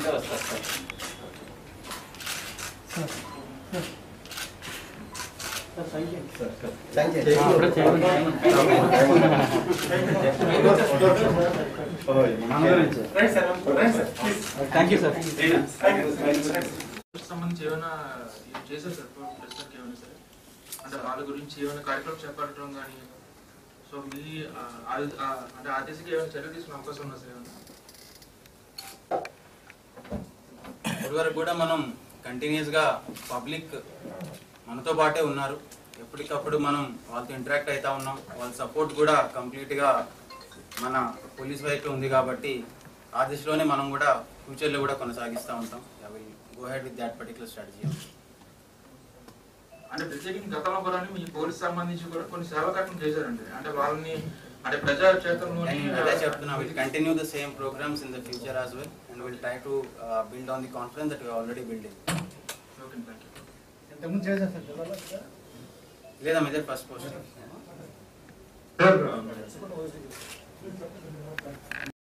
ఉంటే వస్తారు sir thank you sir సంబంధించి ఏమైనా చేశారు సార్ ప్రస్తుతానికి ఏమైనా సరే అంటే వాళ్ళ గురించి ఏమైనా కార్యక్రమం చేపట్టడం కానీ సో మీ ఆ, ఆ- ఆ- అంటే ఆ దిశకి ఏమైనా చర్య తీసుకునే అవకాశం ఉన్నా సార్ ఏమైనా ఇప్పటివరకు కూడా మనం కంటిన్యూస్ గా పబ్లిక్ మనతో పాటే ఉన్నారు ఎప్పటికప్పుడు మనం వాళ్ళతో ఇంటరాక్ట్ అవుతా ఉన్నాం వాళ్ళ సపోర్ట్ కూడా కంప్లీట్ గా మన పోలీస్ వైపు ఉంది కాబట్టి ఆ దిశలోనే మనం కూడా ఫ్యూచర్ లో కూడా కొనసాగిస్తూ ఉంటాం go ahead with that particular strategy అంటే ప్రత్యేకించి గతంలో కూడా మీ పోలీస్ సంబంధించి కూడా కొన్ని సేవా కార్యక్రమం చేశారండి అంటే వాళ్ళని అంటే ప్రజా చేతంలోని అదే చెప్తున్నా will continue the same programmes in the future as well and will try to build on the confidence that already building okay thank you ఇంతకుముందు చేశాను సార్ జిల్లాలో లేదా మెజర్ ఫస్ట్ పోస్ట్